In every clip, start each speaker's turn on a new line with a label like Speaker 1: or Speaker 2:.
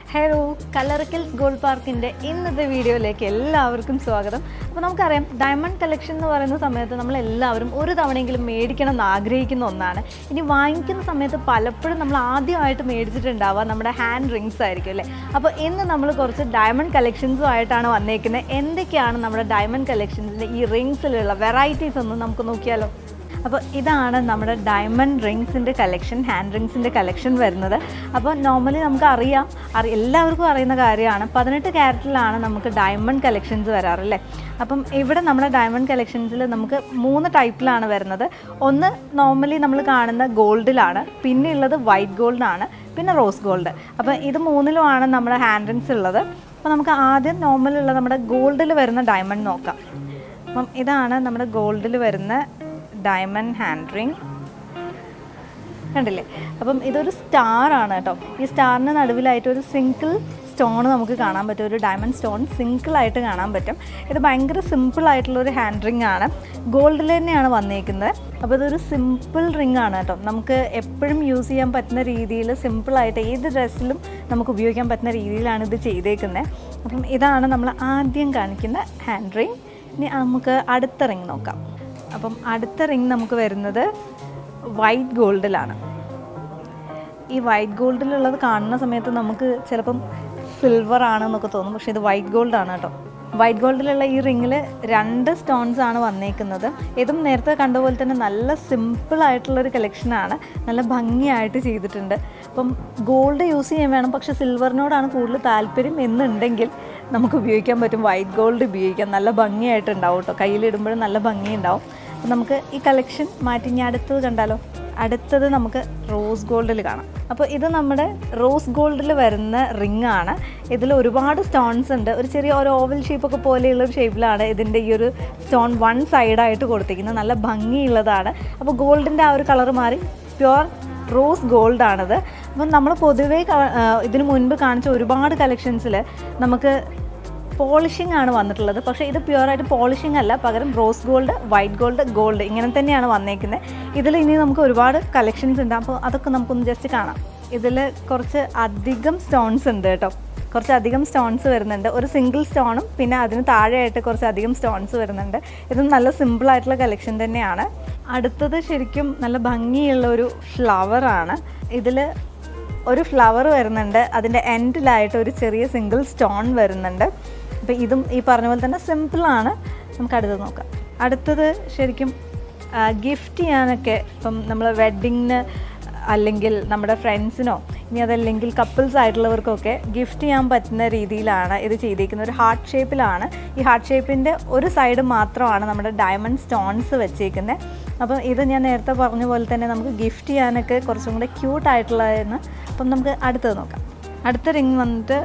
Speaker 1: hello കലറിക്കൽസ് gold പാർക്കിൻ്റെ ഇന്നത്തെ വീഡിയോയിലേക്ക് എല്ലാവർക്കും സ്വാഗതം അപ്പോൾ നമുക്കറിയാം ഡയമണ്ട് കളക്ഷൻ എന്ന് പറയുന്ന സമയത്ത് നമ്മൾ എല്ലാവരും ഒരു തവണയെങ്കിലും മേടിക്കണം എന്ന് ആഗ്രഹിക്കുന്ന ഒന്നാണ് ഇനി വാങ്ങിക്കുന്ന സമയത്ത് പലപ്പോഴും നമ്മൾ ആദ്യമായിട്ട് മേടിച്ചിട്ടുണ്ടാവുക നമ്മുടെ ഹാൻഡ് റിങ്സ് ആയിരിക്കും അല്ലേ അപ്പോൾ ഇന്ന് നമ്മൾ കുറച്ച് ഡയമണ്ട് കളക്ഷൻസും ആയിട്ടാണ് വന്നേക്കുന്നത് എന്തൊക്കെയാണ് നമ്മുടെ ഡയമണ്ട് കളക്ഷൻസിൻ്റെ ഈ റിങ്സിലുള്ള വെറൈറ്റീസ് ഒന്ന് നമുക്ക് നോക്കിയാലോ അപ്പോൾ ഇതാണ് നമ്മുടെ ഡയമണ്ട് റിങ്സിൻ്റെ കളക്ഷൻ ഹാൻഡ് റിങ്സിൻ്റെ കളക്ഷൻ വരുന്നത് അപ്പോൾ നോർമലി നമുക്ക് അറിയാം അറി എല്ലാവർക്കും അറിയുന്ന കാര്യമാണ് പതിനെട്ട് ക്യാരറ്റിലാണ് നമുക്ക് ഡയമണ്ട് കളക്ഷൻസ് വരാറല്ലേ അപ്പം ഇവിടെ നമ്മുടെ ഡയമണ്ട് കളക്ഷൻസിൽ നമുക്ക് മൂന്ന് ടൈപ്പിലാണ് വരുന്നത് ഒന്ന് നോർമലി നമ്മൾ കാണുന്ന ഗോൾഡിലാണ് പിന്നെ ഉള്ളത് വൈറ്റ് ഗോൾഡാണ് പിന്നെ റോസ് ഗോൾഡ് അപ്പോൾ ഇത് മൂന്നിലുമാണ് നമ്മുടെ ഹാൻഡ് റിങ്സ് ഉള്ളത് അപ്പോൾ നമുക്ക് ആദ്യം നോർമലുള്ള നമ്മുടെ ഗോൾഡിൽ വരുന്ന ഡയമണ്ട് നോക്കാം അപ്പം ഇതാണ് നമ്മുടെ ഗോൾഡിൽ വരുന്ന ഡയമണ്ട് ഹാൻഡ് റിങ് കണ്ടില്ലേ അപ്പം ഇതൊരു സ്റ്റാർ ആണ് കേട്ടോ ഈ സ്റ്റാറിന് നടുവിലായിട്ട് ഒരു സിംഗിൾ സ്റ്റോൺ നമുക്ക് കാണാൻ പറ്റും ഒരു ഡയമണ്ട് സ്റ്റോൺ സിംഗിളായിട്ട് കാണാൻ പറ്റും ഇത് ഭയങ്കര സിമ്പിൾ ആയിട്ടുള്ള ഒരു ഹാൻഡ് റിങ് ആണ് ഗോൾഡിൽ തന്നെയാണ് വന്നിരിക്കുന്നത് അപ്പോൾ ഇതൊരു സിമ്പിൾ റിങ് ആണ് കേട്ടോ നമുക്ക് എപ്പോഴും യൂസ് ചെയ്യാൻ പറ്റുന്ന രീതിയിൽ സിമ്പിളായിട്ട് ഏത് ഡ്രസ്സിലും നമുക്ക് ഉപയോഗിക്കാൻ പറ്റുന്ന രീതിയിലാണ് ഇത് ചെയ്തേക്കുന്നത് അപ്പം ഇതാണ് നമ്മൾ ആദ്യം കാണിക്കുന്ന ഹാൻഡ് റിങ് ഇനി നമുക്ക് അടുത്ത റിങ് നോക്കാം അപ്പം അടുത്ത റിങ് നമുക്ക് വരുന്നത് വൈറ്റ് ഗോൾഡിലാണ് ഈ വൈറ്റ് ഗോൾഡിലുള്ളത് കാണുന്ന സമയത്ത് നമുക്ക് ചിലപ്പം സിൽവർ ആണെന്നൊക്കെ തോന്നും പക്ഷേ ഇത് വൈറ്റ് ഗോൾഡാണ് കേട്ടോ വൈറ്റ് ഗോൾഡിലുള്ള ഈ റിങ്ങിൽ രണ്ട് സ്റ്റോൺസ് ആണ് വന്നേക്കുന്നത് ഇതും നേരത്തെ കണ്ട പോലെ തന്നെ നല്ല സിമ്പിൾ ആയിട്ടുള്ളൊരു കളക്ഷനാണ് നല്ല ഭംഗിയായിട്ട് ചെയ്തിട്ടുണ്ട് അപ്പം ഗോൾഡ് യൂസ് ചെയ്യാൻ വേണം പക്ഷേ സിൽവറിനോടാണ് കൂടുതൽ താല്പര്യം എന്നുണ്ടെങ്കിൽ നമുക്ക് ഉപയോഗിക്കാൻ പറ്റും വൈറ്റ് ഗോൾഡ് ഉപയോഗിക്കാം നല്ല ഭംഗിയായിട്ടുണ്ടാവും കേട്ടോ കയ്യിലിടുമ്പോഴും നല്ല ഭംഗിയുണ്ടാവും അപ്പം നമുക്ക് ഈ കളക്ഷൻ മാറ്റി ഇനി അടുത്തത് കണ്ടാലോ അടുത്തത് നമുക്ക് റോസ് ഗോൾഡിൽ കാണാം അപ്പോൾ ഇത് നമ്മുടെ റോസ് ഗോൾഡിൽ വരുന്ന റിംഗ് ആണ് ഇതിൽ ഒരുപാട് സ്റ്റോൺസ് ഉണ്ട് ഒരു ചെറിയ ഒരു ഓവൽ ഷേപ്പൊക്കെ പോലെയുള്ള ഒരു ഷേപ്പിലാണ് ഇതിൻ്റെ ഈ ഒരു സ്റ്റോൺ വൺ സൈഡായിട്ട് കൊടുത്തിരിക്കുന്നത് നല്ല ഭംഗിയുള്ളതാണ് അപ്പോൾ ഗോൾഡിൻ്റെ ആ ഒരു കളർ മാറി പ്യുവർ റോസ് ഗോൾഡാണിത് അപ്പം നമ്മൾ പൊതുവേ ക- ആ, ഇതിനു മുൻപ് കാണിച്ച ഒരുപാട് കളക്ഷൻസിൽ നമുക്ക് പോളിഷിംഗ് ആണ് വന്നിട്ടുള്ളത് പക്ഷേ ഇത് പ്യുവറായിട്ട് പോളിഷിംഗ് അല്ല പകരം rose gold white gold gold ഇങ്ങനെ തന്നെയാണ് വന്നേക്കുന്നത് ഇതിൽ ഇനി നമുക്ക് ഒരുപാട് കളക്ഷൻസ് ഉണ്ട് അപ്പോൾ അതൊക്കെ നമുക്കൊന്ന് ജസ്റ്റ് കാണാം ഇതിൽ കുറച്ച് അധികം സ്റ്റോൺസ് ഉണ്ട് കേട്ടോ കുറച്ച് അധികം സ്റ്റോൺസ് വരുന്നുണ്ട് ഒരു സിംഗിൾ സ്റ്റോണും പിന്നെ അതിന് താഴെയായിട്ട് കുറച്ച് അധികം സ്റ്റോൺസ് വരുന്നുണ്ട് ഇതും നല്ല സിമ്പിൾ ആയിട്ടുള്ള കളക്ഷൻ തന്നെയാണ് അടുത്തത് ശരിക്കും നല്ല ഭംഗിയുള്ള ഒരു ഫ്ലവറാണ് ഇതിൽ ഒരു ഫ്ലവർ വരുന്നുണ്ട് അതിൻ്റെ എൻഡിലായിട്ട് ഒരു ചെറിയ സിംഗിൾ സ്റ്റോൺ വരുന്നുണ്ട് അപ്പോൾ ഇതും ഈ പറഞ്ഞ പോലെ തന്നെ സിമ്പിളാണ് നമുക്ക് അടുത്തത് നോക്കാം അടുത്തത് ശരിക്കും ഗിഫ്റ്റ് ചെയ്യാനൊക്കെ ഇപ്പം നമ്മൾ വെഡ്ഡിങ്ങിന് അല്ലെങ്കിൽ നമ്മുടെ ഫ്രണ്ട്സിനോ ഇനി അതല്ലെങ്കിൽ കപ്പിൾസ് ആയിട്ടുള്ളവർക്കൊക്കെ ഗിഫ്റ്റ് ചെയ്യാൻ പറ്റുന്ന രീതിയിലാണ് ഇത് ചെയ്തിരിക്കുന്നത് ഒരു ഹാർട്ട് ഷേപ്പിലാണ് ഈ ഹാർട്ട് ഷേപ്പിൻ്റെ ഒരു സൈഡ് മാത്രമാണ് നമ്മുടെ ഡയമണ്ട് സ്റ്റോൺസ് വെച്ചേക്കുന്നത് അപ്പം ഇത് ഞാൻ നേരത്തെ പറഞ്ഞ പോലെ തന്നെ നമുക്ക് ഗിഫ്റ്റ് ചെയ്യാനൊക്കെ കുറച്ചും കൂടെ ക്യൂട്ടായിട്ടുള്ളതെന്ന് അപ്പം നമുക്ക് അടുത്തത് നോക്കാം അടുത്ത റിങ് വന്നിട്ട്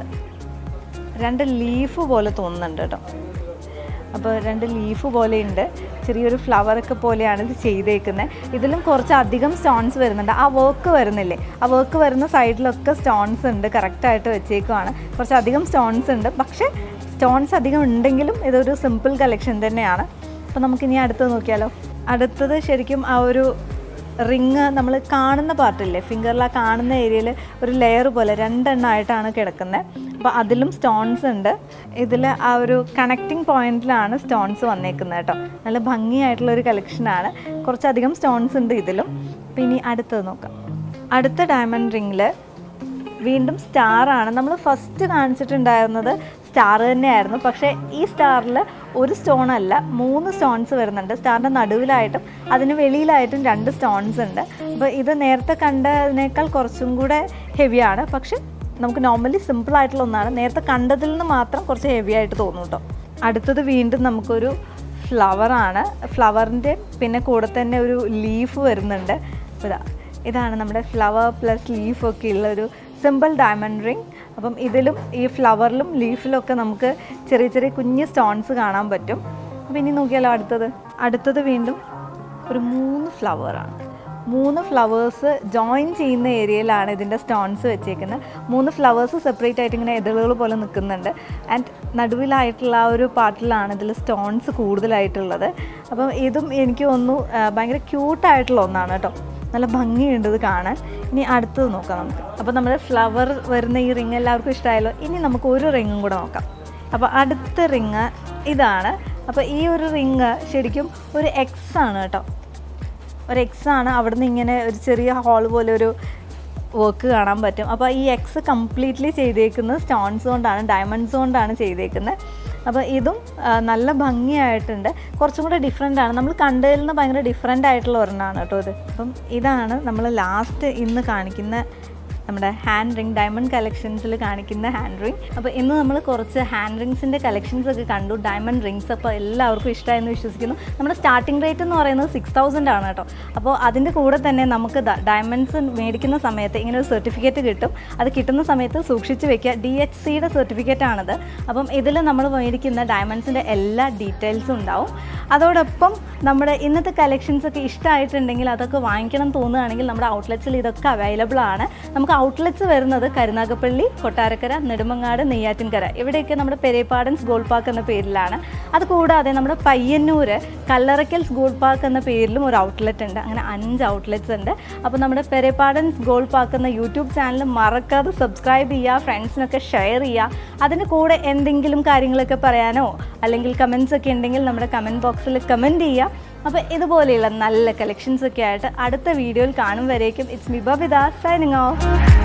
Speaker 1: രണ്ട് ലീഫ് പോലെ തോന്നുന്നുണ്ട് കേട്ടോ അപ്പോൾ രണ്ട് ലീഫ് പോലെയുണ്ട് ചെറിയൊരു ഫ്ലവറൊക്കെ പോലെയാണ് ഇത് ചെയ്തേക്കുന്നത് ഇതിലും കുറച്ച് അധികം സ്റ്റോൺസ് വരുന്നുണ്ട് ആ വർക്ക് വരുന്നില്ലേ ആ വർക്ക് വരുന്ന സൈഡിലൊക്കെ സ്റ്റോൺസ് ഉണ്ട് കറക്റ്റായിട്ട് വെച്ചേക്കുവാണ് കുറച്ച് അധികം സ്റ്റോൺസ് ഉണ്ട് പക്ഷേ സ്റ്റോൺസ് അധികം ഉണ്ടെങ്കിലും ഇതൊരു സിമ്പിൾ കളക്ഷൻ തന്നെയാണ് അപ്പോൾ നമുക്കിനി അടുത്തത് നോക്കിയാലോ അടുത്തത് ശരിക്കും ആ ഒരു റിങ് നമ്മൾ കാണുന്ന പാർട്ടില്ലേ ഫിംഗറിൽ ആ കാണുന്ന ഏരിയയിൽ ഒരു ലെയർ പോലെ രണ്ടെണ്ണമായിട്ടാണ് കിടക്കുന്നത് അപ്പോൾ അതിലും സ്റ്റോൺസ് ഉണ്ട് ഇതിൽ ആ ഒരു കണക്റ്റിംഗ് പോയിന്റിലാണ് സ്റ്റോൺസ് വന്നേക്കുന്നത് കേട്ടോ നല്ല ഭംഗിയായിട്ടുള്ള ഒരു കളക്ഷനാണ് കുറച്ചധികം സ്റ്റോൺസ് ഉണ്ട് ഇതിലും അപ്പോൾ ഇനി അടുത്തത് നോക്കാം അടുത്ത ഡയമണ്ട് റിങ്ങിൽ വീണ്ടും സ്റ്റാർ ആണ് നമ്മൾ ഫസ്റ്റ് കാണിച്ചിട്ടുണ്ടായിരുന്നത് സ്റ്റാർ തന്നെയായിരുന്നു പക്ഷേ ഈ സ്റ്റാറിൽ ഒരു സ്റ്റോൺ അല്ല മൂന്ന് സ്റ്റോൺസ് വരുന്നുണ്ട് സ്റ്റാറിൻ്റെ നടുവിലായിട്ടും അതിന് വെളിയിലായിട്ടും രണ്ട് സ്റ്റോൺസ് ഉണ്ട് അപ്പോൾ ഇത് നേരത്തെ കണ്ടതിനേക്കാൾ കുറച്ചും കൂടെ ഹെവിയാണ് പക്ഷെ നമുക്ക് നോർമലി സിമ്പിൾ ആയിട്ടുള്ള ഒന്നാണ് നേരത്തെ കണ്ടതിൽ നിന്ന് മാത്രം കുറച്ച് ഹെവി ആയിട്ട് തോന്നും കേട്ടോ അടുത്തത് വീണ്ടും നമുക്കൊരു ഫ്ലവറാണ് ഫ്ലവറിൻ്റെ പിന്നെ കൂടെ തന്നെ ഒരു ലീഫ് വരുന്നുണ്ട് അപ്പോൾ ഇതാ ഇതാണ് നമ്മുടെ ഫ്ലവർ പ്ലസ് ലീഫൊക്കെ ഉള്ള ഒരു സിമ്പിൾ ഡയമണ്ട് റിങ് അപ്പം ഇതിലും ഈ ഫ്ലവറിലും ലീഫിലും ഒക്കെ നമുക്ക് ചെറിയ ചെറിയ കുഞ്ഞ് സ്റ്റോൺസ് കാണാൻ പറ്റും അപ്പം ഇനി നോക്കിയാലോ അടുത്തത് അടുത്തത് വീണ്ടും ഒരു മൂന്ന് ഫ്ലവറാണ് മൂന്ന് ഫ്ലവേഴ്സ് ജോയിൻ ചെയ്യുന്ന ഏരിയയിലാണ് ഇതിൻ്റെ സ്റ്റോൺസ് വെച്ചേക്കുന്നത് മൂന്ന് ഫ്ലവേഴ്സ് സെപ്പറേറ്റ് ആയിട്ട് ഇങ്ങനെ എതിളുകൾ പോലെ നിൽക്കുന്നുണ്ട് ആൻഡ് നടുവിലായിട്ടുള്ള ആ ഒരു പാർട്ടിലാണ് ഇതിൽ സ്റ്റോൺസ് കൂടുതലായിട്ടുള്ളത് അപ്പം ഇതും എനിക്ക് തോന്നുന്നു ആ, ഭയങ്കര ക്യൂട്ടായിട്ടുള്ള ഒന്നാണ് കേട്ടോ നല്ല ഭംഗിയുണ്ട് ഇത് കാണാൻ ഇനി അടുത്തത് നോക്കാം നമുക്ക് അപ്പോൾ നമ്മുടെ ഫ്ലവർ വരുന്ന ഈ റിങ് എല്ലാവർക്കും ഇഷ്ടമായല്ലോ ഇനി നമുക്ക് ഒരു റിങ്ങും കൂടെ നോക്കാം അപ്പോൾ അടുത്ത റിങ് ഇതാണ് അപ്പോൾ ഈ ഒരു റിങ് ശരിക്കും ഒരു എക്സ് ആണ് കേട്ടോ ഒരു എക്സ് ആണ് അവിടുന്ന് ഇങ്ങനെ ഒരു ചെറിയ ഹോൾ പോലെ ഒരു വർക്ക് കാണാൻ പറ്റും അപ്പോൾ ഈ എക്സ് കംപ്ലീറ്റ്ലി ചെയ്തേക്കുന്നത് സ്റ്റോൺസ് കൊണ്ടാണ് ഡയമണ്ട്സ് കൊണ്ടാണ് ചെയ്തേക്കുന്നത് അപ്പോൾ ഇതും ആ, നല്ല ഭംഗിയായിട്ടുണ്ട് കുറച്ചും കൂടെ ഡിഫറെൻ്റ് ആണ് നമ്മൾ കണ്ടതിൽ നിന്ന് ഭയങ്കര ഡിഫറെൻ്റ് ആയിട്ടുള്ള ഒരെണ്ണമാണ് കേട്ടോ ഇത് അപ്പം ഇതാണ് നമ്മൾ ലാസ്റ്റ് ഇന്ന് കാണിക്കുന്ന നമ്മുടെ ഹാൻഡ് റിങ് ഡയമണ്ട് കളക്ഷൻസിൽ കാണിക്കുന്ന ഹാൻഡ് റിങ് അപ്പോൾ ഇന്ന് നമ്മൾ കുറച്ച് ഹാൻഡ് റിങ്സിൻ്റെ കളക്ഷൻസ് ഒക്കെ കണ്ടു ഡയമണ്ട് റിങ്സ് അപ്പോൾ എല്ലാവർക്കും ഇഷ്ടമായെന്ന് വിശ്വസിക്കുന്നു നമ്മുടെ സ്റ്റാർട്ടിംഗ് റേറ്റ് എന്ന് പറയുന്നത് സിക്സ് തൗസൻഡ് ആണ് കേട്ടോ അപ്പോൾ അതിൻ്റെ കൂടെ തന്നെ നമുക്ക് ഡയമണ്ട്സ് മേടിക്കുന്ന സമയത്ത് ഇങ്ങനെ ഒരു സർട്ടിഫിക്കറ്റ് കിട്ടും അത് കിട്ടുന്ന സമയത്ത് സൂക്ഷിച്ച് വെക്കുക ഡി എച്ച് സിയുടെ സർട്ടിഫിക്കറ്റ് ആണത് അപ്പം ഇതിൽ നമ്മൾ മേടിക്കുന്ന ഡയമണ്ട്സിൻ്റെ എല്ലാ ഡീറ്റെയിൽസും ഉണ്ടാവും അതോടൊപ്പം നമ്മുടെ ഇന്നത്തെ കളക്ഷൻസ് ഒക്കെ ഇഷ്ടമായിട്ടുണ്ടെങ്കിൽ അതൊക്കെ വാങ്ങിക്കണം തോന്നുകയാണെങ്കിൽ നമ്മുടെ ഔട്ട്ലെറ്റ്സിൽ ഇതൊക്കെ അവൈലബിൾ ആണ് നമുക്ക് ഔട്ട്ലെറ്റ്സ് വരുന്നത് കരുനാഗപ്പള്ളി കൊട്ടാരക്കര നെടുമങ്ങാട് നെയ്യാറ്റിൻകര ഇവിടെയൊക്കെ നമ്മുടെ പെരേപ്പാടൻസ് ഗോൾഡ് പാർക്ക് എന്ന പേരിലാണ് അത് കൂടാതെ നമ്മുടെ പയ്യന്നൂര് കല്ലറയ്ക്കൽസ് ഗോൾഡ് പാർക്ക് എന്ന പേരിലും ഒരു ഔട്ട്ലെറ്റ് ഉണ്ട് അങ്ങനെ അഞ്ച് ഔട്ട്ലെറ്റ്സ് ഉണ്ട് അപ്പോൾ നമ്മുടെ പെരേപ്പാടൻസ് ഗോൾഡ് പാർക്ക് എന്ന യൂട്യൂബ് ചാനൽ മറക്കാതെ സബ്സ്ക്രൈബ് ചെയ്യുക ഫ്രണ്ട്സിനൊക്കെ ഷെയർ ചെയ്യുക അതിന് കൂടെ എന്തെങ്കിലും കാര്യങ്ങളൊക്കെ പറയാനോ അല്ലെങ്കിൽ കമൻസ് ഒക്കെ ഉണ്ടെങ്കിൽ നമ്മുടെ കമൻറ്റ് ബോക്സിൽ കമൻറ്റ് ചെയ്യുക അപ്പോൾ ഇതുപോലെയുള്ള നല്ല കളക്ഷൻസ് ഒക്കെ ആയിട്ട് അടുത്ത വീഡിയോയിൽ കാണും വരേക്കും it's me Babitha signing of